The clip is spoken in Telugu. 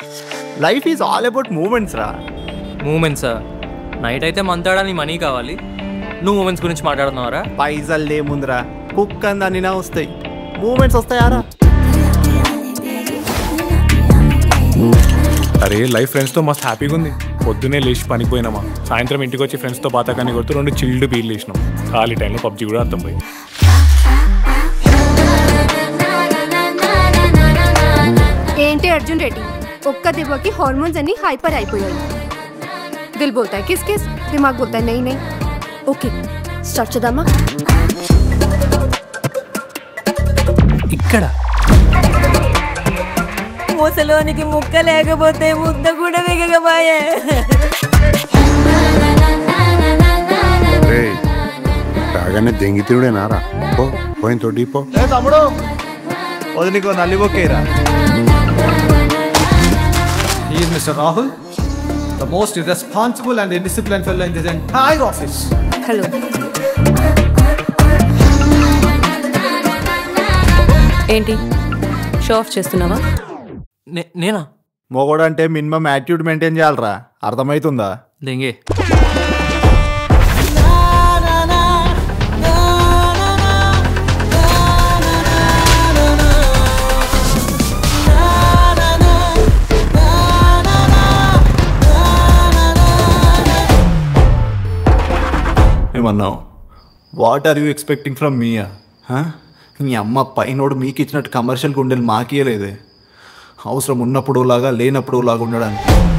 Life is all about moments రా మూమెంట్స్ నైట్ అయితే మంతాడని మనీ కావాలి నువ్వు మూమెంట్స్ గురించి మాట్లాడుతున్నావరా పైసలు లేముందిరా కుక్ అందని వస్తాయి మూమెంట్స్ వస్తాయారా అరే లైఫ్ ఫ్రెండ్స్తో మస్తు హ్యాపీగా ఉంది పొద్దునే లేచి పనికి పోయినామా సాయంత్రం ఇంటికి వచ్చి ఫ్రెండ్స్తో బాతాకాన్ని కొడుతూ రెండు చిల్డ్ బీర్లు వేసినాం ఖాళీ టైంలో పబ్జీ కూడా అర్థం పోయి ఏంటి అర్జున్ రెడ్డి ఒక్క దెబ్బకి హార్మోన్స్ అన్ని హైపర్ అయిపోయాయి దిల్ బోల్తా కిస్ కిస్ దిమాగ్ బోల్తా నై నై ఓకే స్టార్ట్ చేద్దామా ఇక్కడ ముసలోనికి ముక్క లేకపోతే ముద్ద కూడా మిగకపోయే రేయ్ రాగానే దెంగి తిరుడేనారా పో పోయిన తోటి పో ఏ తమ్ముడు వదిలికో నల్లి బొక్కేరా He is Mr. Rahul, the most irresponsible and indisciplined fellow in this entire office. Hello ఏంటి షో ఆఫ్ చేస్తున్నావా నే- నేనా మొగోడు అంటే మినిమం యాటిట్యూడ్ మెయింటైన్ చేయాలరా అర్థమవుతుందా దెంగే ఏమన్నావు what are you expecting from మీయా మీ అమ్మ పైనోడు మీకు ఇచ్చినట్టు కమర్షియల్ గుండెలు మాకియలేదే అవసరం ఉన్నప్పుడు లాగా లేనప్పుడు లాగా ఉండడానికి